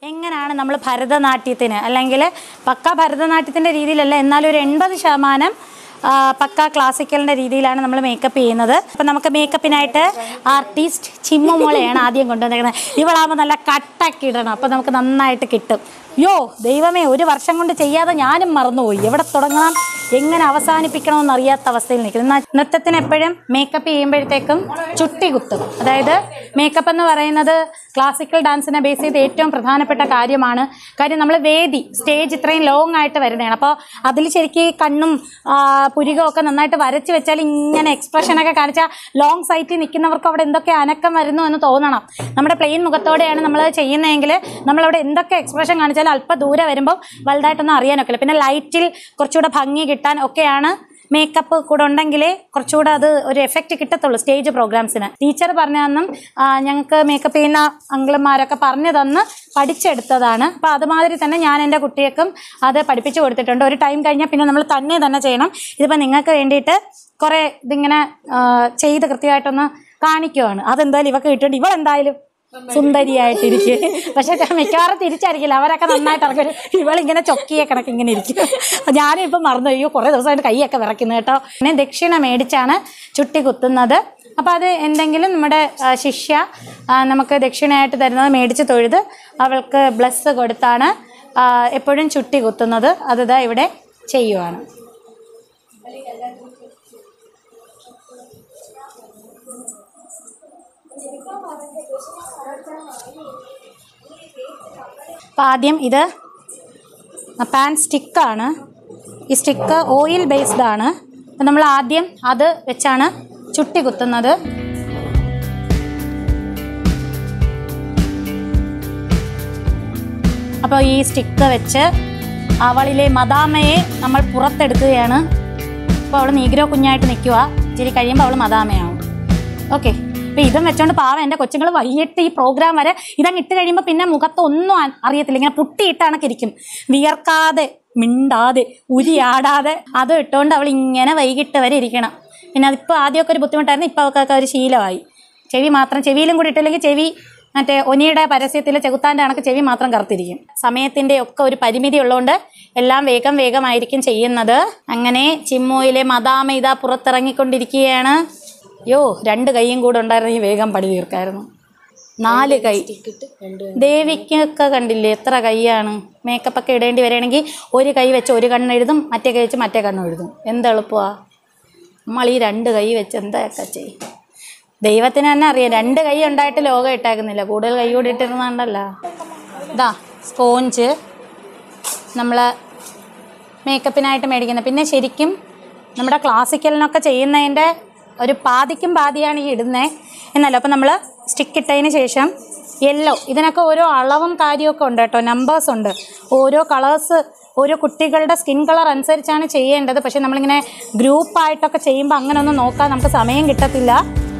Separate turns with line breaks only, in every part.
എങ്ങനെയാണ് നമ്മൾ ഭരതനാട്യത്തിന് അല്ലെങ്കിൽ പക്ക ഭരതനാട്യത്തിൻ്റെ രീതിയിലല്ല എന്നാലും ഒരു എൺപത് ശതമാനം ആ, പക്ക ക്ലാസിക്കലിൻ്റെ രീതിയിലാണ് നമ്മൾ മേക്കപ്പ് ചെയ്യുന്നത് അപ്പം നമുക്ക് മേക്കപ്പിനായിട്ട് ആർട്ടിസ്റ്റ് ചിമ്മുമോളെയാണ് ആദ്യം കൊണ്ടുവന്നിരിക്കുന്നത് ഇവളാകുമ്പോൾ നല്ല കട്ടൊക്കെ ഇടണം അപ്പം നമുക്ക് നന്നായിട്ട് കിട്ടും യോ ദൈവമേ ഒരു വർഷം കൊണ്ട് ചെയ്യാതെ ഞാനും മറന്നുപോയി എവിടെ തുടങ്ങണം എങ്ങനെ അവസാനിപ്പിക്കണമെന്ന് അറിയാത്ത അവസ്ഥയിൽ നിൽക്കുന്നു എന്നാൽ നൃത്തത്തിന് എപ്പോഴും മേക്കപ്പ് ചെയ്യുമ്പോഴത്തേക്കും ചുട്ടി കുത്തും അതായത് മേക്കപ്പ് എന്ന് പറയുന്നത് ക്ലാസിക്കൽ ഡാൻസിനെ ബേസ് ചെയ്ത് ഏറ്റവും പ്രധാനപ്പെട്ട കാര്യമാണ് കാര്യം നമ്മൾ വേദി സ്റ്റേജ് ഇത്രയും ലോങ് ആയിട്ട് വരുന്നതാണ് അപ്പോൾ അതിൽ ശരിക്കും ഈ കണ്ണും ആ, പുരികവും ഒക്കെ നന്നായിട്ട് വരച്ച് വെച്ചാൽ ഇങ്ങനെ എക്സ്പ്രഷനൊക്കെ കാണിച്ചാൽ ലോങ് സൈറ്റിൽ നിൽക്കുന്നവർക്ക് അവിടെ എന്തൊക്കെ അനക്കം വരുന്നു എന്ന് തോന്നണം നമ്മുടെ പ്ലെയിൻ മുഖത്തോടെയാണ് നമ്മൾ ചെയ്യുന്നതെങ്കിൽ നമ്മളവിടെ എന്തൊക്കെ എക്സ്പ്രഷൻ കാണിച്ചാലും അല്പം ദൂരെ വരുമ്പോൾ വലുതായിട്ടൊന്നും അറിയാനൊക്കില്ല പിന്നെ ലൈറ്റിൽ കുറച്ചുകൂടെ ഭംഗി കിട്ടാൻ ഒക്കെയാണ് മേക്കപ്പ് കൂടെ ഉണ്ടെങ്കിലേ കുറച്ചുകൂടെ അത് ഒരു എഫക്റ്റ് കിട്ടത്തുള്ളൂ സ്റ്റേജ് പ്രോഗ്രാംസിന് ടീച്ചർ പറഞ്ഞ തന്നും ഞങ്ങൾക്ക് മേക്കപ്പ് ചെയ്യുന്ന അങ്കിളന്മാരൊക്കെ പറഞ്ഞു തന്ന് പഠിച്ചെടുത്തതാണ് അപ്പോൾ അതുമാതിരി തന്നെ ഞാൻ എൻ്റെ കുട്ടികൾക്കും അത് പഠിപ്പിച്ചു കൊടുത്തിട്ടുണ്ട് ഒരു ടൈം കഴിഞ്ഞാൽ പിന്നെ നമ്മൾ തന്നെ തന്നെ ചെയ്യണം ഇതിപ്പോൾ നിങ്ങൾക്ക് വേണ്ടിയിട്ട് കുറേ ഇതിങ്ങനെ ആ, ചെയ്ത് കൃത്യമായിട്ടൊന്ന് കാണിക്കുവാണ് അതെന്തായാലും ഇവക്ക് കിട്ടിയിട്ട് ഇവളെന്തായാലും സുന്ദരിയായിട്ടിരിക്കും പക്ഷെ മിക്കവാറും തിരിച്ചായിരിക്കില്ല അവരൊക്കെ നന്നായിട്ട് ഇറങ്ങി വരും. ഇവളിങ്ങനെ ചൊക്കിയെ കണക്ക് ഇങ്ങനെ ഇരിക്കും ഞാനും ഇപ്പം മറന്നു അയ്യോ കുറേ ദിവസമായിട്ട് കൈയൊക്കെ വിറയ്ക്കുന്നു കേട്ടോ പിന്നെ ദക്ഷിണ മേടിച്ചാണ് ചുട്ടി കുത്തുന്നത് അപ്പോൾ അത് എന്തെങ്കിലും നമ്മുടെ ആ, ശിഷ്യ ആ, നമുക്ക് ദക്ഷിണയായിട്ട് തരുന്നത് മേടിച്ച് തൊഴുത് അവൾക്ക് ബ്ലസ് കൊടുത്താണ് ആ, എപ്പോഴും ചുട്ടി കുത്തുന്നത് അത് ദാ ഇവിടെ ചെയ്യുവാണ് അപ്പം ആദ്യം ഇത് പാൻ സ്റ്റിക്കാണ് ഈ സ്റ്റിക്ക് ഓയിൽ ബേസ്ഡ് ആണ് അപ്പം നമ്മൾ ആദ്യം അത് വെച്ചാണ് ചുട്ടി കുത്തുന്നത് അപ്പോൾ ഈ സ്റ്റിക്ക് വെച്ച് അവളിലെ മദാമയെ നമ്മൾ പുറത്തെടുക്കുകയാണ് അപ്പോൾ അവൾ നീഗ്രോ കുഞ്ഞായിട്ട് നിൽക്കുക ഇച്ചിരി കഴിയുമ്പോൾ അവൾ മദാമയാവും ഓക്കെ അപ്പോൾ ഇതും വെച്ചോണ്ട് പാവം എൻ്റെ കൊച്ചുങ്ങൾ വൈകിട്ട് ഈ പ്രോഗ്രാം വരെ ഇതങ്ങ് ഇട്ട് കഴിയുമ്പോൾ പിന്നെ മുഖത്ത് ഒന്നും അ- അറിയത്തില്ല ഇങ്ങനെ പുട്ടിയിട്ടാണൊക്കെ ഇരിക്കും വിയർക്കാതെ മിണ്ടാതെ ഉരിയാടാതെ അത് ഇട്ടുകൊണ്ട് അവൾ ഇങ്ങനെ വൈകിട്ട് വരെ ഇരിക്കണം പിന്നെ അതിപ്പോൾ ആദ്യമൊക്കെ ഒരു ബുദ്ധിമുട്ടായിരുന്നു ഇപ്പോൾ അവൾക്കൊക്കെ ഒരു ശീലമായി ചെവി മാത്രം ചെവിയിലും കൂടി ഇട്ടില്ലെങ്കിൽ ചെവി മറ്റേ ഒനിയുടെ പരസ്യത്തിലെ ചെകുത്താൻ്റെ കണക്ക് ചെവി മാത്രം കറുത്തിരിക്കും സമയത്തിൻ്റെ ഒക്കെ ഒരു പരിമിതി ഉള്ളതുകൊണ്ട് എല്ലാം വേഗം വേഗമായിരിക്കും ചെയ്യുന്നത് അങ്ങനെ ചിമ്മോയിലെ മദാമ ഇതാ പുറത്തിറങ്ങിക്കൊണ്ടിരിക്കുകയാണ് യോ രണ്ട് കൈയും കൂടെ ഉണ്ടായിരുന്നെങ്കിൽ വേഗം പടി തീർക്കായിരുന്നു നാല് കൈ ദേവിക്കൊക്കെ കണ്ടില്ലേ എത്ര കൈയാണ് മേക്കപ്പ് ഒക്കെ ഇടേണ്ടി വരികയാണെങ്കിൽ ഒരു കൈ വെച്ച് ഒരു കണ്ണെഴുതും മറ്റേ കൈ വെച്ച് മറ്റേ കണ്ണ് എഴുതും എന്ത് എളുപ്പമാണ് നമ്മൾ ഈ രണ്ട് കൈ വെച്ച് എന്തൊക്കെ ചെയ്യും ദൈവത്തിന് തന്നെ അറിയാം രണ്ട് കൈ ഉണ്ടായിട്ട് ലോകം ഇട്ടേക്കുന്നില്ല കൂടുതൽ കൈ കൂടി ഇട്ടിരുന്നുണ്ടല്ലോ ഇതാ സ്പോഞ്ച് നമ്മൾ മേക്കപ്പിനായിട്ട് മേടിക്കുന്നത് പിന്നെ ശരിക്കും നമ്മുടെ ക്ലാസിക്കലിനൊക്കെ ചെയ്യുന്നതിൻ്റെ ഒരു പാതിക്കും പാതിയാണ് ഈ ഇടുന്നത് എന്നല്ല അപ്പം നമ്മൾ സ്റ്റിക്ക് ഇട്ടതിന് ശേഷം യെല്ലോ ഇതിനൊക്കെ ഓരോ അളവും കാര്യമൊക്കെ ഉണ്ട് കേട്ടോ നമ്പേഴ്സ് ഉണ്ട് ഓരോ കളേഴ്സ് ഓരോ കുട്ടികളുടെ സ്കിൻ കളർ അനുസരിച്ചാണ് ചെയ്യേണ്ടത് പക്ഷെ നമ്മളിങ്ങനെ ഗ്രൂപ്പായിട്ടൊക്കെ ചെയ്യുമ്പോൾ അങ്ങനെ ഒന്നും നോക്കാൻ നമുക്ക് സമയം കിട്ടത്തില്ല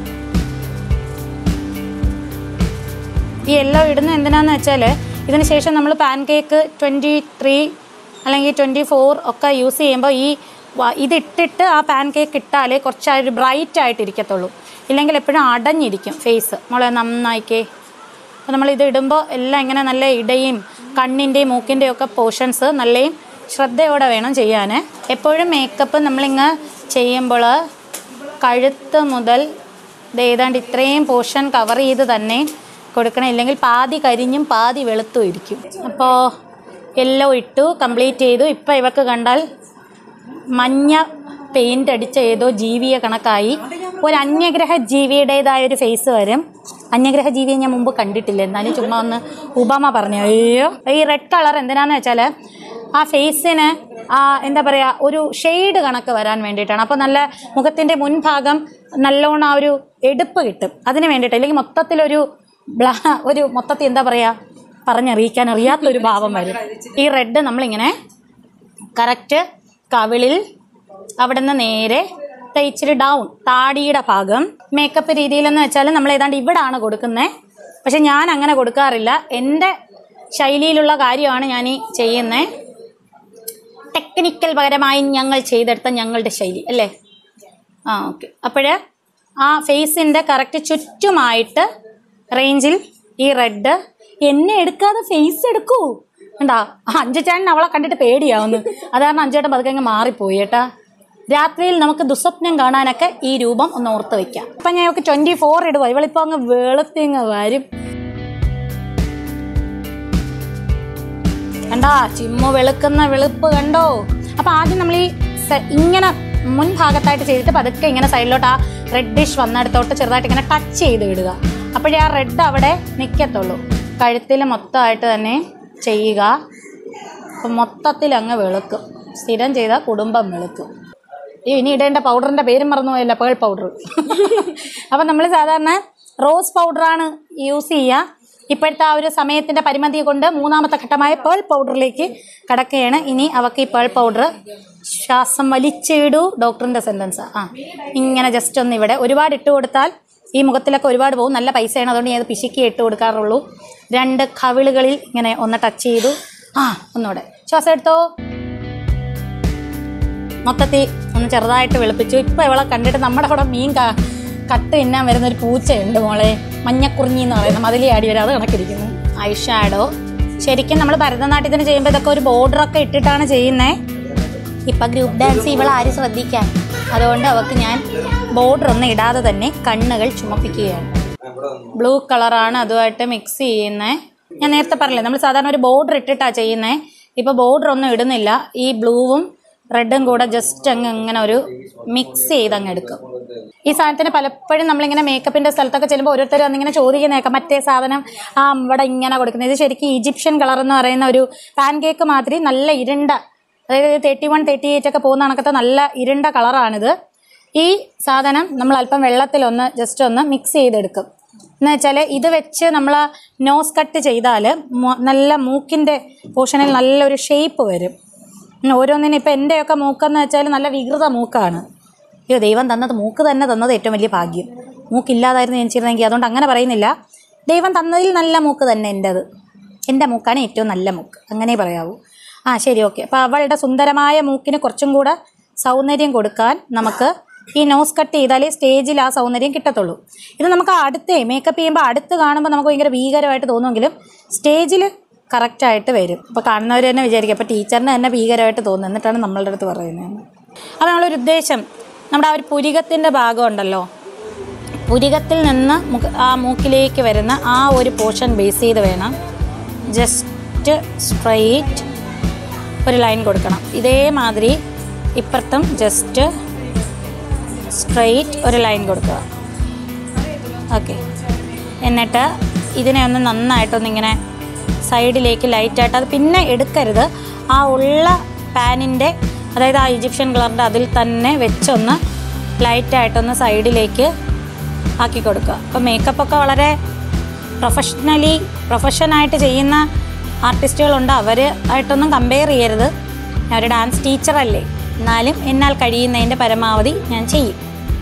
ഈ യെല്ലോ ഇടുന്നത് എന്തിനാന്ന് വെച്ചാൽ ഇതിന് ശേഷം നമ്മൾ പാൻ കേക്ക് ട്വൻറ്റി ത്രീ അല്ലെങ്കിൽ ട്വൻറ്റി ഫോർ ഒക്കെ യൂസ് ചെയ്യുമ്പോൾ ഈ വ- ഇതിട്ടിട്ട് ആ പാൻ കേക്ക് ഇട്ടാലേ കുറച്ച് ആ ഒരു ബ്രൈറ്റ് ആയിട്ട് ഇരിക്കത്തുള്ളൂ ഇല്ലെങ്കിൽ എപ്പോഴും അടഞ്ഞിരിക്കും ഫേസ് മോളെ നന്നായിക്കേ അപ്പോൾ നമ്മൾ ഇത് ഇടുമ്പോൾ എല്ലാം ഇങ്ങനെ നല്ല ഇടയും കണ്ണിൻ്റെയും മൂക്കിൻ്റെയും ഒക്കെ പോർഷൻസ് നല്ലയും ശ്രദ്ധയോടെ വേണം ചെയ്യാൻ എപ്പോഴും മേക്കപ്പ് നമ്മളിങ്ങ് ചെയ്യുമ്പോൾ കഴുത്ത് മുതൽ ദേ ഏതാണ്ട് ഇത്രയും പോർഷൻ കവർ ചെയ്ത് തന്നെ കൊടുക്കണം ഇല്ലെങ്കിൽ പാതി കരിഞ്ഞും പാതി വെളുത്തും ഇരിക്കും അപ്പോൾ എല്ലോ ഇട്ടു കംപ്ലീറ്റ് ചെയ്തു ഇപ്പം ഇവർക്ക് കണ്ടാൽ മഞ്ഞ പെയിൻ്റ് അടിച്ച ഏതോ ജീവിയെ കണക്കായി ഒരു അന്യഗ്രഹ ജീവിയുടേതായ ഒരു ഫേസ് വരും അന്യഗ്രഹ ജീവിയെ ഞാൻ മുമ്പ് കണ്ടിട്ടില്ല എന്നാലും ചുമ്മാ ഒന്ന് ഉപമ പറഞ്ഞു അയ്യോ ഈ റെഡ് കളർ എന്തിനാന്ന് വെച്ചാൽ ആ ഫേസിന് ആ എന്താ പറയുക ഒരു ഷെയ്ഡ് കണക്ക് വരാൻ വേണ്ടിയിട്ടാണ് അപ്പോൾ നല്ല മുഖത്തിൻ്റെ മുൻഭാഗം നല്ലോണം ആ ഒരു എടുപ്പ് കിട്ടും അതിന് വേണ്ടിയിട്ട് അല്ലെങ്കിൽ മൊത്തത്തിലൊരു ബ്ലാ ഒരു മൊത്തത്തിൽ എന്താ പറയുക പറഞ്ഞറിയിക്കാൻ അറിയാത്തൊരു ഭാവം വരും ഈ റെഡ് നമ്മളിങ്ങനെ കറക്റ്റ് കവിളിൽ അവിടെ നിന്ന് നേരെ ദേ ഇച്ചിരി ഡൗൺ താടിയുടെ ഭാഗം മേക്കപ്പ് രീതിയിലെന്ന് വെച്ചാൽ നമ്മൾ ഏതാണ്ട് ഇവിടാണ് കൊടുക്കുന്നത് പക്ഷെ ഞാൻ അങ്ങനെ കൊടുക്കാറില്ല എൻ്റെ ശൈലിയിലുള്ള കാര്യമാണ് ഞാൻ ഈ ചെയ്യുന്നത് ടെക്നിക്കൽ പകരമായി ഞങ്ങൾ ചെയ്തെടുത്ത ഞങ്ങളുടെ ശൈലി അല്ലേ ആ ഓക്കെ അപ്പോൾ ആ ഫേസിൻ്റെ കറക്റ്റ് ചുറ്റുമായിട്ട് റേഞ്ചിൽ ഈ റെഡ് എന്നെ എടുക്കാതെ ഫേസ് എടുക്കൂ കണ്ടാ അഞ്ചുചേട്ടൻ അവളെ കണ്ടിട്ട് പേടിയാവുന്നു അത് കാരണം അഞ്ചേട്ടൻ പതുക്കെ അങ്ങ് മാറിപ്പോയി ഏട്ടാ രാത്രിയിൽ നമുക്ക് ദുസ്വപ്നം കാണാനൊക്കെ ഈ രൂപം ഒന്ന് ഓർത്ത് വെക്കാം അപ്പൊ ഞാൻ ഒക്കെ ട്വന്റി ഫോർ ഇടുക ഇവളിപ്പോ അങ്ങ് വെളുത്തിങ്ങ് വരും കണ്ടാ ചിമ്മു വെളുക്കുന്ന വെളുപ്പ് കണ്ടോ അപ്പൊ ആദ്യം നമ്മൾ ഈ സെ- ഇങ്ങനെ മുൻഭാഗത്തായിട്ട് ചെയ്തിട്ട് പതുക്കെ ഇങ്ങനെ സൈഡിലോട്ട് ആ റെഡിഷ് വന്നിടത്തോട്ട് ചെറുതായിട്ട് ഇങ്ങനെ ടച്ച് ചെയ്ത് വിടുക അപ്പോഴേ ആ റെഡ് അവിടെ നിൽക്കത്തുള്ളൂ കഴുത്തിൽ മൊത്തമായിട്ട് തന്നെ ചെയ്യുക അപ്പം മൊത്തത്തിൽ അങ്ങ് വെളുക്കും സ്ഥിരം ചെയ്താൽ കുടുംബം വെളുക്കും ഈ ഇനി ഇടേണ്ട പൗഡറിന്റെ പേരും മറന്നുപോയല്ല പേൾ പൗഡർ അപ്പം നമ്മൾ സാധാരണ റോസ് പൗഡറാണ് യൂസ് ചെയ്യുക ഇപ്പോഴത്തെ ആ ഒരു സമയത്തിന്റെ പരിമിതി കൊണ്ട് മൂന്നാമത്തെ ഘട്ടമായ പേൾ പൗഡറിലേക്ക് കടക്കുകയാണ് ഇനി അവക്ക് ഈ പേൾ പൗഡർ ശ്വാസം വലിച്ചിടൂ ഡോക്ടറിന്റെ സെന്റൻസ് ആ ഇങ്ങനെ ജസ്റ്റ് ഒന്ന് ഇവിടെ ഒരുപാട് ഇട്ട് കൊടുത്താൽ ഈ മുഖത്തിലൊക്കെ ഒരുപാട് പോകും നല്ല പൈസയാണ് അതുകൊണ്ട് ഞാൻ ഇത് പിശുക്കി ഇട്ട് കൊടുക്കാറുള്ളൂ രണ്ട് കവിളുകളിൽ ഇങ്ങനെ ഒന്ന് ടച്ച് ചെയ്തു ആ ഒന്നുകൂടെ ശ്വാസം എടുത്തോ മൊത്തത്തിൽ ഒന്ന് ചെറുതായിട്ട് വെളുപ്പിച്ചു ഇപ്പൊ ഇവളെ കണ്ടിട്ട് നമ്മുടെ അവിടെ മീൻ ക- കട്ട് തിന്നാൻ വരുന്ന ഒരു പൂച്ചയുണ്ട് മോളെ മഞ്ഞക്കുറിഞ്ഞി എന്ന് പറയുന്ന മതിലി ആടി വരാതെ കണക്കിരിക്കുന്നു ഐ ഷാഡോ ശരിക്കും നമ്മൾ ഭരതനാട്യത്തിന് ചെയ്യുമ്പോൾ ഇതൊക്കെ ഒരു ബോർഡറൊക്കെ ഇട്ടിട്ടാണ് ചെയ്യുന്നേ ഇപ്പൊ ഗ്രൂപ്പ് ഡാൻസ് ഇവൾ ആരും ശ്രദ്ധിക്കാൻ അതുകൊണ്ട് അവക്ക് ഞാൻ ബോർഡർ ഒന്നും ഇടാതെ തന്നെ കണ്ണുകൾ ചുമപ്പിക്കുകയാണ് ബ്ലൂ കളറാണ് അതുമായിട്ട് മിക്സ് ചെയ്യുന്നത് ഞാൻ നേരത്തെ പറഞ്ഞില്ലേ നമ്മൾ സാധാരണ ഒരു ബോർഡർ ഇട്ടിട്ടാണ് ചെയ്യുന്നത് ഇപ്പോൾ ബോർഡർ ഒന്നും ഇടുന്നില്ല ഈ ബ്ലൂവും റെഡും കൂടെ ജസ്റ്റ് അങ്ങ് ഇങ്ങനെ ഒരു മിക്സ് ചെയ്ത് അങ്ങ് എടുക്കും ഈ സാധനത്തിന് പലപ്പോഴും നമ്മളിങ്ങനെ മേക്കപ്പിന്റെ സ്ഥലത്തൊക്കെ ചെല്ലുമ്പോൾ ഓരോരുത്തർ വന്നിങ്ങനെ ചോദിക്കുന്നേക്കാം മറ്റേ സാധനം ആ ഇവിടെ ഇങ്ങനെ കൊടുക്കുന്നത് ഇത് ശരിക്കും ഈജിപ്ഷ്യൻ കളർ എന്ന് പറയുന്ന ഒരു പാൻ കേക്ക് മാതിരി നല്ല ഇരുണ്ട അതായത് തേർട്ടി വൺ തേർട്ടി എയ്റ്റ് ഒക്കെ പോകുന്ന കണക്കത്തെ നല്ല ഇരുണ്ട കളറാണിത് ഈ സാധനം നമ്മൾ അല്പം വെള്ളത്തിലൊന്ന് ജസ്റ്റ് ഒന്ന് മിക്സ് ചെയ്തെടുക്കും എന്ന് വെച്ചാൽ ഇത് വെച്ച് നമ്മൾ നോസ് കട്ട് ചെയ്താൽ നല്ല മൂക്കിൻ്റെ പോർഷനിൽ നല്ലൊരു ഷേപ്പ് വരും ഉം, ഓരോന്നിനും ഇപ്പം എൻ്റെയൊക്കെ മൂക്കെന്ന് വെച്ചാൽ നല്ല വികൃത മൂക്കാണ് അയ്യോ ദൈവം തന്നത് മൂക്ക് തന്നെ തന്നത് ഏറ്റവും വലിയ ഭാഗ്യം മൂക്കില്ലാതായിരുന്നു ജനിച്ചിരുന്നെങ്കിൽ അതുകൊണ്ട് അങ്ങനെ പറയുന്നില്ല ദൈവം തന്നതിൽ നല്ല മൂക്ക് തന്നെ എൻ്റെത് എൻ്റെ മൂക്കാണ് ഏറ്റവും നല്ല മൂക്ക് അങ്ങനെ പറയാവൂ ആ ശരി ഓക്കെ അപ്പോൾ അവളുടെ സുന്ദരമായ മൂക്കിന് കുറച്ചും കൂടെ സൗന്ദര്യം കൊടുക്കാൻ നമുക്ക് ഈ നോസ് കട്ട് ചെയ്താലേ സ്റ്റേജിൽ ആ സൗന്ദര്യം കിട്ടത്തുള്ളൂ ഇത് നമുക്ക് അടുത്തേ മേക്കപ്പ് ചെയ്യുമ്പോൾ അടുത്ത് കാണുമ്പോൾ നമുക്ക് ഭയങ്കര ഭീകരമായിട്ട് തോന്നുമെങ്കിലും സ്റ്റേജിൽ കറക്റ്റായിട്ട് വരും അപ്പോൾ കാണുന്നവർ തന്നെ വിചാരിക്കും അപ്പോൾ ടീച്ചറിന് തന്നെ ഭീകരമായിട്ട് തോന്നുന്നു എന്നിട്ടാണ് നമ്മളുടെ അടുത്ത് പറയുന്നത് അപ്പോൾ നമ്മളൊരു ഉദ്ദേശം നമ്മുടെ ആ ഒരു പുരികത്തിൻ്റെ ഭാഗം ഉണ്ടല്ലോ പുരികത്തിൽ നിന്ന് മുഖ ആ മൂക്കിലേക്ക് വരുന്ന ആ ഒരു പോർഷൻ ബേസ് ചെയ്ത് വേണം ജസ്റ്റ് സ്ട്രൈറ്റ് ഒരു ലൈൻ കൊടുക്കണം ഇതേമാതിരി ഇപ്പുറത്തും ജസ്റ്റ് സ്ട്രൈറ്റ് ഒരു ലൈൻ കൊടുക്കുക ഓക്കെ എന്നിട്ട് ഇതിനെ ഒന്ന് നന്നായിട്ടൊന്നിങ്ങനെ സൈഡിലേക്ക് ലൈറ്റായിട്ട് അത് പിന്നെ എടുക്കരുത് ആ ഉള്ള പാനിൻ്റെ അതായത് ആ ഈജിപ്ഷ്യൻ കളറിൻ്റെ അതിൽ തന്നെ വെച്ചൊന്ന് ലൈറ്റായിട്ടൊന്ന് സൈഡിലേക്ക് ആക്കി കൊടുക്കുക അപ്പോൾ മേക്കപ്പൊക്കെ വളരെ പ്രൊഫഷണലി പ്രൊഫഷനായിട്ട് ചെയ്യുന്ന ആർട്ടിസ്റ്റുകളുണ്ട് അവർ ആയിട്ടൊന്നും കമ്പയർ ചെയ്യരുത് ഞാൻ ഒരു ഡാൻസ് ടീച്ചറല്ലേ എന്നാലും എന്നാൽ കഴിയുന്നതിൻ്റെ പരമാവധി ഞാൻ ചെയ്യും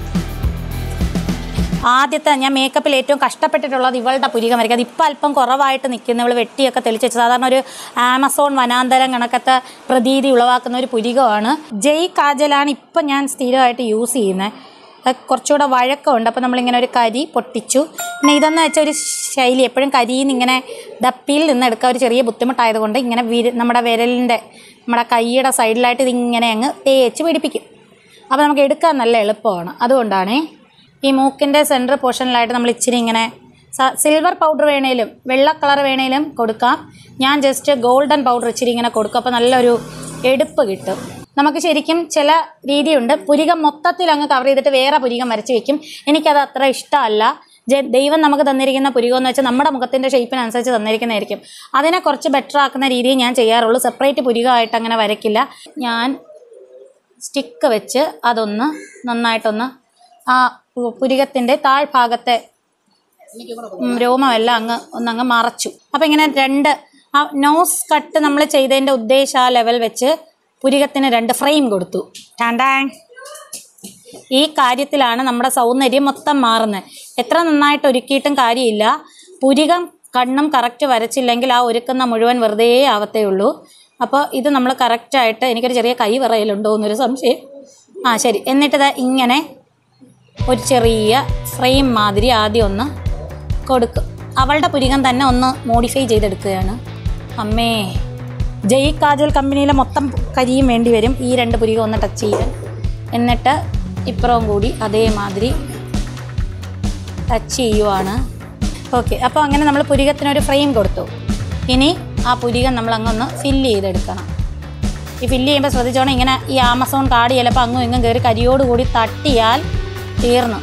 ആദ്യത്തെ ഞാൻ മേക്കപ്പിൽ ഏറ്റവും കഷ്ടപ്പെട്ടിട്ടുള്ളത് ഇവളുടെ പുരികം വരയ്ക്കുക അത് ഇപ്പം അല്പം കുറവായിട്ട് നിൽക്കുന്ന ഇവൾ വെട്ടിയൊക്കെ തെളിച്ച് വെച്ച് സാധാരണ ഒരു ആമസോൺ വനാന്തരം കണക്കത്തെ പ്രതീതി ഉളവാക്കുന്ന ഒരു പുരികമാണ് ജയ് കാജലാണ് ഇപ്പം ഞാൻ സ്ഥിരമായിട്ട് യൂസ് ചെയ്യുന്നത് അത് കുറച്ചുകൂടെ വഴക്കമുണ്ട് അപ്പോൾ നമ്മളിങ്ങനെ ഒരു കരി പൊട്ടിച്ചു പിന്നെ ഇതെന്ന് വെച്ചാൽ ഒരു ശൈലി എപ്പോഴും കരിയിൽ നിന്ന് ഇങ്ങനെ ഡപ്പിയിൽ നിന്ന് എടുക്കാൻ ഒരു ചെറിയ ബുദ്ധിമുട്ടായതുകൊണ്ട് ഇങ്ങനെ വിര നമ്മുടെ വിരലിൻ്റെ നമ്മുടെ കൈയുടെ സൈഡിലായിട്ട് ഇതിങ്ങനെ അങ്ങ് തേച്ച് പിടിപ്പിക്കും അപ്പോൾ നമുക്ക് എടുക്കാൻ നല്ല എളുപ്പമാണ് അതുകൊണ്ടാണേ ഈ മൂക്കിൻ്റെ സെൻറ്റർ പോർഷനിലായിട്ട് നമ്മൾ ഇച്ചിരി ഇങ്ങനെ സിൽവർ പൗഡർ വേണേലും വെള്ള കളർ വേണേലും കൊടുക്കാം ഞാൻ ജസ്റ്റ് ഗോൾഡൻ പൗഡർ ഇച്ചിരി ഇങ്ങനെ കൊടുക്കും അപ്പോൾ നല്ലൊരു എടുപ്പ് കിട്ടും നമുക്ക് ശരിക്കും ചില രീതിയുണ്ട് പുരികം മൊത്തത്തിൽ അങ്ങ് കവർ ചെയ്തിട്ട് വേറെ പുരികം വരച്ച് വെക്കും എനിക്കത് അത്ര ഇഷ്ടമല്ല ജ- ദൈവം നമുക്ക് തന്നിരിക്കുന്ന പുരികം എന്ന് വെച്ചാൽ നമ്മുടെ മുഖത്തിൻ്റെ ഷേപ്പിനനുസരിച്ച് തന്നിരിക്കുന്നതായിരിക്കും അതിനെ കുറച്ച് ബെറ്റർ ആക്കുന്ന രീതിയിൽ ഞാൻ ചെയ്യാറുള്ളൂ സെപ്പറേറ്റ് പുരികമായിട്ട് അങ്ങനെ വരയ്ക്കില്ല ഞാൻ സ്റ്റിക്ക് വെച്ച് അതൊന്ന് നന്നായിട്ടൊന്ന് ആ പു- പുരികത്തിൻ്റെ താഴ്ഭാഗത്തെ ഉം, രോമമെല്ലാം അങ്ങ് ഒന്നങ്ങ് മറച്ചു അപ്പം ഇങ്ങനെ രണ്ട് ആ നോസ് കട്ട് നമ്മൾ ചെയ്തതിൻ്റെ ഉദ്ദേശം ആ ലെവൽ വെച്ച് പുരികത്തിന് രണ്ട് ഫ്രെയിം കൊടുത്തു ടാൻഡാങ് ഈ കാര്യത്തിലാണ് നമ്മുടെ സൗന്ദര്യം മൊത്തം മാറുന്നത് എത്ര നന്നായിട്ട് ഒരുക്കിയിട്ടും കാര്യമില്ല പുരികം കണ്ണും കറക്റ്റ് വരച്ചില്ലെങ്കിൽ ആ ഒരുക്കുന്ന മുഴുവൻ വെറുതെ ആവത്തേ ഉള്ളൂ അപ്പോൾ ഇത് നമ്മൾ കറക്റ്റായിട്ട് എനിക്കൊരു ചെറിയ കൈ വിറയലുണ്ടോ എന്നൊരു സംശയം ആ ശരി എന്നിട്ട് ദാ ഇങ്ങനെ ഒരു ചെറിയ ഫ്രെയിം മാതിരി ആദ്യം ഒന്ന് കൊടുക്കും അവളുടെ പുരികം തന്നെ ഒന്ന് മോഡിഫൈ ചെയ്തെടുക്കുകയാണ് അമ്മേ ജയ് കാജൽ കമ്പനിയിലെ മൊത്തം കരിയും വേണ്ടി വരും ഈ രണ്ട് പുരികം ഒന്ന് ടച്ച് ചെയ്യാൻ എന്നിട്ട് ഇപ്പുറവും കൂടി അതേമാതിരി ടച്ച് ചെയ്യുവാണ് ഓക്കെ അപ്പോൾ അങ്ങനെ നമ്മൾ പുരികത്തിനൊരു ഫ്രെയിം കൊടുത്തു ഇനി ആ പുരികം നമ്മൾ അങ്ങൊന്ന് ഫില്ല് ചെയ്തെടുക്കണം ഈ ഫില്ല് ചെയ്യുമ്പോൾ ശ്രദ്ധിച്ചോണം ഇങ്ങനെ ഈ ആമസോൺ കാർഡ് ചിലപ്പോൾ അങ്ങും ഇങ്ങും കയറി കരിയോട് കൂടി തട്ടിയാൽ തീർന്നു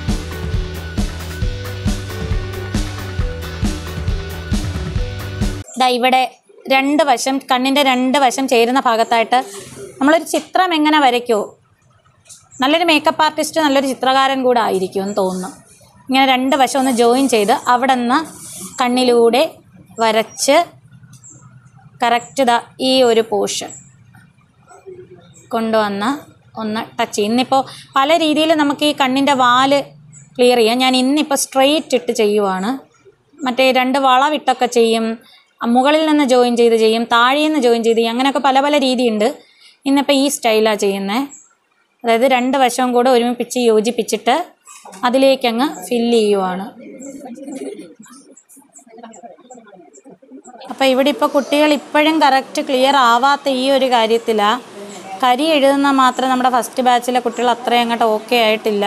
ദാ ഇവിടെ രണ്ട് വശം കണ്ണിൻ്റെ രണ്ട് വശം ചേരുന്ന ഭാഗത്തായിട്ട് നമ്മളൊരു ചിത്രം എങ്ങനെ വരയ്ക്കുമോ നല്ലൊരു മേക്കപ്പ് ആർട്ടിസ്റ്റ് നല്ലൊരു ചിത്രകാരൻ കൂടെ ആയിരിക്കും എന്ന് തോന്നുന്നു ഇങ്ങനെ രണ്ട് വശം ഒന്ന് ജോയിൻ ചെയ്ത് അവിടെ നിന്ന് കണ്ണിലൂടെ വരച്ച് കറക്റ്റ് ദാ ഈ ഒരു പോർഷൻ കൊണ്ടുവന്ന് ഒന്ന് ടച്ച് ചെയ്യും ഇന്നിപ്പോൾ പല രീതിയിൽ നമുക്ക് ഈ കണ്ണിൻ്റെ വാല് ക്ലിയർ ചെയ്യാം ഞാൻ ഇന്നിപ്പോൾ സ്ട്രെയിറ്റ് ഇട്ട് ചെയ്യുവാണ് മറ്റേ രണ്ട് വളവിട്ടൊക്കെ ചെയ്യും അ, മുകളിൽ നിന്ന് ജോയിൻ ചെയ്ത് ചെയ്യും താഴെ നിന്ന് ജോയിൻ ചെയ്ത് ചെയ്യും അങ്ങനെയൊക്കെ പല പല രീതിയുണ്ട് ഇന്നിപ്പോൾ ഈ സ്റ്റൈലാണ് ചെയ്യുന്നത് അതായത് രണ്ട് വശവും കൂടെ ഒരുമിപ്പിച്ച് യോജിപ്പിച്ചിട്ട് അതിലേക്കങ്ങ് ഫില്ല് ചെയ്യുവാണ് അപ്പോൾ ഇവിടെ ഇപ്പോൾ കുട്ടികൾ ഇപ്പോഴും കറക്റ്റ് ക്ലിയർ ആവാത്ത ഈ ഒരു കാര്യത്തിലാണ് കരി എഴുതുന്ന മാത്രം നമ്മുടെ ഫസ്റ്റ് ബാച്ചിലെ കുട്ടികൾ അത്രയും അങ്ങോട്ട് ഓക്കെ ആയിട്ടില്ല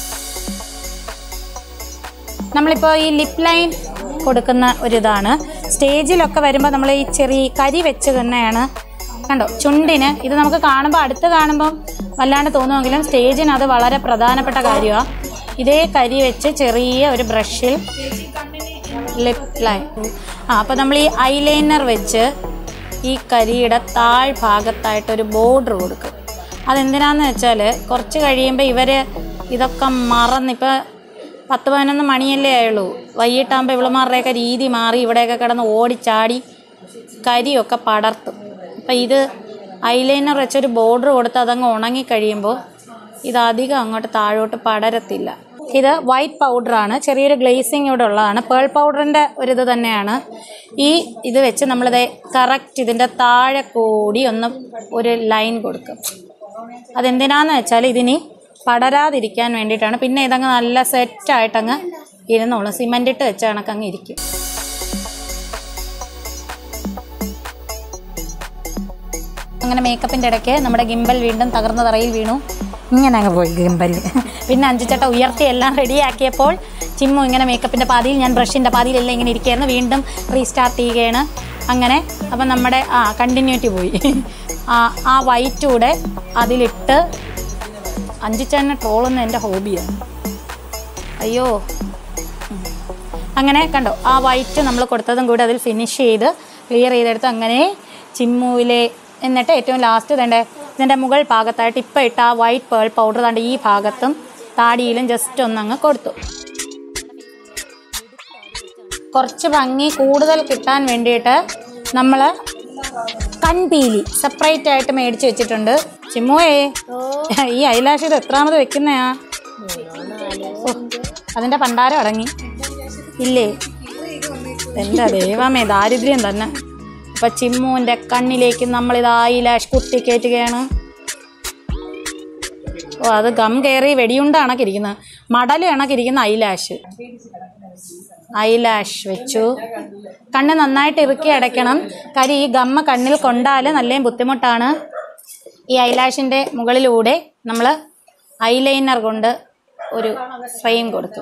നമ്മളിപ്പോൾ ഈ ലിപ്പ് ലൈൻ കൊടുക്കുന്ന ഒരിതാണ് സ്റ്റേജിലൊക്കെ വരുമ്പോൾ നമ്മൾ ഈ ചെറിയ കരി വെച്ച് തന്നെയാണ് കണ്ടോ ചുണ്ടിന് ഇത് നമുക്ക് കാണുമ്പോൾ അടുത്ത് കാണുമ്പം വല്ലാണ്ട് തോന്നുമെങ്കിലും സ്റ്റേജിന് അത് വളരെ പ്രധാനപ്പെട്ട കാര്യമാണ് ഇതേ കരി വെച്ച് ചെറിയ ഒരു ബ്രഷിൽ ലിപ്പ് ലൈൻ ആ അപ്പോൾ നമ്മൾ ഈ ഐലൈനർ വെച്ച് ഈ കരിയുടെ താഴ്ഭാഗത്തായിട്ട് ഒരു ബോർഡർ കൊടുക്കും അതെന്തിനാന്ന് വെച്ചാൽ കുറച്ച് കഴിയുമ്പോൾ ഇവർ ഇതൊക്കെ മറന്നിപ്പോൾ പത്ത് പതിനൊന്ന് മണിയല്ലേ ആയുള്ളൂ വൈകിട്ടാകുമ്പോൾ ഇവളുമാരുടെയൊക്കെ രീതി മാറി ഇവിടെയൊക്കെ കിടന്ന് ഓടിച്ചാടി കരിയൊക്കെ പടർത്തും അപ്പം ഇത് ഐലൈനർ വെച്ചൊരു ബോർഡർ കൊടുത്ത് അതങ്ങ് ഉണങ്ങി കഴിയുമ്പോൾ ഇത് അധികം അങ്ങോട്ട് താഴോട്ട് പടരത്തില്ല ഇത് വൈറ്റ് പൗഡറാണ് ചെറിയൊരു ഗ്ലേസിങ് ഇവിടെ ഉള്ളതാണ് പേൾ പൗഡറിൻ്റെ ഒരിത് തന്നെയാണ് ഈ ഇത് വെച്ച് നമ്മളിത് കറക്റ്റ് ഇതിൻ്റെ താഴെ കൂടി ഒന്ന് ഒരു ലൈൻ കൊടുക്കും അതെന്തിനാന്ന് വെച്ചാൽ ഇതിനി പടരാതിരിക്കാൻ വേണ്ടിയിട്ടാണ് പിന്നെ ഇതങ്ങ് നല്ല സെറ്റായിട്ടങ്ങ് ഇരുന്നോളും സിമൻ്റ് ഇട്ട് വെച്ച കണക്കങ്ങ് ഇരിക്കും അങ്ങനെ മേക്കപ്പിൻ്റെ ഇടയ്ക്ക് നമ്മുടെ ഗിംബൽ വീണ്ടും തകർന്ന തറയിൽ വീണു ഇങ്ങനെ അങ്ങ് പോയി ഗിംബൽ പിന്നെ അഞ്ചുചട്ട ഉയർത്തി എല്ലാം റെഡിയാക്കിയപ്പോൾ ചിമ്മു ഇങ്ങനെ മേക്കപ്പിൻ്റെ പാതിയിൽ ഞാൻ ബ്രഷിൻ്റെ പാതിയിലെല്ലാം ഇങ്ങനെ ഇരിക്കുകയായിരുന്നു വീണ്ടും റീസ്റ്റാർട്ട് ചെയ്യുകയാണ് അങ്ങനെ അപ്പം നമ്മുടെ ആ കണ്ടിന്യൂറ്റി പോയി ആ ആ വൈറ്റ് കൂടെ അതിലിട്ട് അഞ്ചുചേട്ടനെ ട്രോളുന്ന എൻ്റെ ഹോബിയാണ് അയ്യോ ഉം. അങ്ങനെ കണ്ടോ ആ വൈറ്റ് നമ്മൾ കൊടുത്തതും കൂടി അതിൽ ഫിനിഷ് ചെയ്ത് ക്ലിയർ ചെയ്തെടുത്ത് അങ്ങനെ ചിമ്മുവിലെ എന്നിട്ട് ഏറ്റവും ലാസ്റ്റ് തൻ്റെ ഇതിൻ്റെ മുകൾ ഭാഗത്തായിട്ട് ഇപ്പം ഇട്ട ആ വൈറ്റ് പേൾ പൗഡർ തൻ്റെ ഈ ഭാഗത്തും താടിയിലും ജസ്റ്റ് ഒന്നങ്ങ് കൊടുത്തു കുറച്ച് ഭംഗി കൂടുതൽ കിട്ടാൻ വേണ്ടിയിട്ട് നമ്മൾ കൺപീലി സെപ്പറേറ്റ് ആയിട്ട് മേടിച്ച് വെച്ചിട്ടുണ്ട് ചിമ്മുവേ ഈ ഐലാഷ് ഇത് എത്രാമത് വെക്കുന്നയാ ഓ, അതിന്റെ പണ്ടാരം അടങ്ങി ഇല്ലേ എൻ്റെ ദൈവമേ ദാരിദ്ര്യം തന്നെ അപ്പൊ ചിമ്മുവിന്റെ കണ്ണിലേക്ക് നമ്മൾ ഇത് ഐലാഷ് കുത്തിക്കയറ്റുകയാണ് ഓ അത് ഗം കയറി വെടിയുണ്ട കണക്കിരിക്കുന്നത് മടല് കണക്കിരിക്കുന്ന ഐലാഷ് ഐലാഷ് വെച്ചു കണ്ണ് നന്നായിട്ട് ഇറുക്കി അടയ്ക്കണം കാര്യം ഈ ഗമ്മ കണ്ണിൽ കൊണ്ടാൽ നല്ല ബുദ്ധിമുട്ടാണ് ഈ ഐലാഷിൻ്റെ മുകളിലൂടെ നമ്മൾ ഐലൈനർ കൊണ്ട് ഒരു ഫ്രെയിം കൊടുത്തു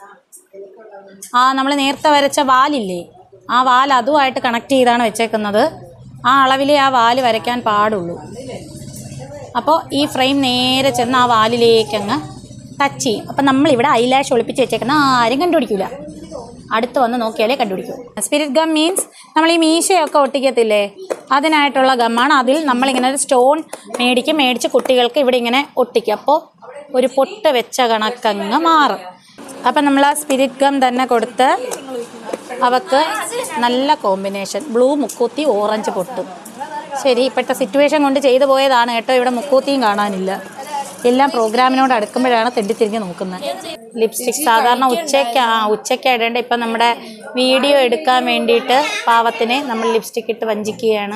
ആ നമ്മൾ നേരത്തെ വരച്ച വാലില്ലേ ആ വാൽ അതുമായിട്ട് കണക്ട് ചെയ്താണ് വെച്ചേക്കുന്നത് ആ അളവിലേ ആ വാല് വരയ്ക്കാൻ പാടുള്ളൂ അപ്പോൾ ഈ ഫ്രെയിം നേരെ ചെന്ന് ആ വാലിലേക്ക് അങ്ങ് ടച്ച് ചെയ്യും അപ്പം നമ്മളിവിടെ ഐലാഷ് ഒളിപ്പിച്ച് വെച്ചേക്കുന്ന ആരും കണ്ടുപിടിക്കില്ല അടുത്ത് വന്ന് നോക്കിയാലേ കണ്ടുപിടിക്കൂ സ്പിരിറ്റ് ഗം മീൻസ് നമ്മൾ ഈ മീശയൊക്കെ ഒട്ടിക്കത്തില്ലേ അതിനായിട്ടുള്ള ഗമ്മാണ് അതിൽ നമ്മളിങ്ങനെ ഒരു സ്റ്റോൺ മേടിക്കും മേടിച്ച് കുട്ടികൾക്ക് ഇവിടെ ഇങ്ങനെ ഒട്ടിക്കും അപ്പോൾ ഒരു പൊട്ട് വെച്ച കണക്കങ്ങ് മാറും അപ്പം നമ്മൾ ആ സ്പിരിറ്റ് ഗം തന്നെ കൊടുത്ത് അവക്ക് നല്ല കോമ്പിനേഷൻ ബ്ലൂ മുക്കൂത്തി ഓറഞ്ച് പൊട്ടും ശരി ഇപ്പോഴത്തെ സിറ്റുവേഷൻ കൊണ്ട് ചെയ്തു പോയതാണ് കേട്ടോ ഇവിടെ മുക്കൂത്തിയും കാണാനില്ല എല്ലാം പ്രോഗ്രാമിനോട് അടുക്കുമ്പോഴാണ് തെണ്ടിത്തിരിഞ്ഞ് നോക്കുന്നത് ലിപ്സ്റ്റിക് സാധാരണ ഉച്ചയ്ക്ക് ആ ഉച്ചയ്ക്ക് ഇടേണ്ട ഇപ്പം നമ്മുടെ വീഡിയോ എടുക്കാൻ വേണ്ടിയിട്ട് പാവത്തിന് നമ്മൾ ലിപ്സ്റ്റിക് ഇട്ട് വഞ്ചിക്കുകയാണ്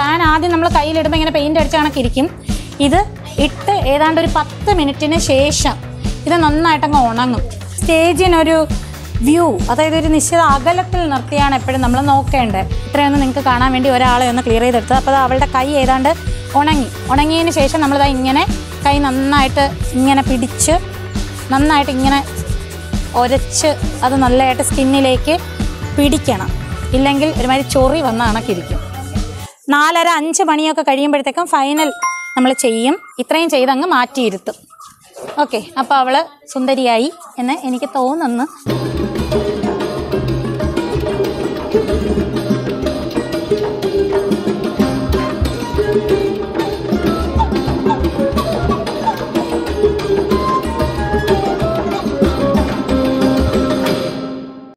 ഫാൻ ആദ്യം നമ്മൾ കയ്യിലിടുമ്പോൾ ഇങ്ങനെ പെയിന്റ് അടിച്ച കണക്കിരിക്കും ഇത് ഇട്ട് ഏതാണ്ട് ഒരു പത്ത് മിനിറ്റിന് ശേഷം ഇത് നന്നായിട്ടങ്ങ് ഉണങ്ങും സ്റ്റേജിനൊരു വ്യൂ അതായത് ഒരു നിശ്ചിത അകലത്തിൽ നിർത്തിയാണ് എപ്പോഴും നമ്മൾ നോക്കേണ്ടത് ഇത്രയൊന്ന് നിങ്ങൾക്ക് കാണാൻ വേണ്ടി ഒരാളെ ഒന്ന് ക്ലിയർ ചെയ്തെടുത്തത് അപ്പോൾ അവളുടെ കൈ ഏതാണ്ട് ഉണങ്ങി ഉണങ്ങിയതിന് ശേഷം നമ്മളിതാ ഇങ്ങനെ കൈ നന്നായിട്ട് ഇങ്ങനെ പിടിച്ച് നന്നായിട്ട് ഇങ്ങനെ ഒരച്ച് അത് നല്ലതായിട്ട് സ്കിന്നിലേക്ക് പിടിക്കണം ഇല്ലെങ്കിൽ ഒരുമാതിരി ചൊറി വന്ന കണക്കിരിക്കും നാലര അഞ്ച് മണിയൊക്കെ കഴിയുമ്പോഴത്തേക്കും ഫൈനൽ നമ്മൾ ചെയ്യും ഇത്രയും ചെയ്ത് അങ്ങ് മാറ്റിയിരുത്തും ഓക്കെ അപ്പോൾ അവൾ സുന്ദരിയായി എന്ന് എനിക്ക് തോന്നുന്നു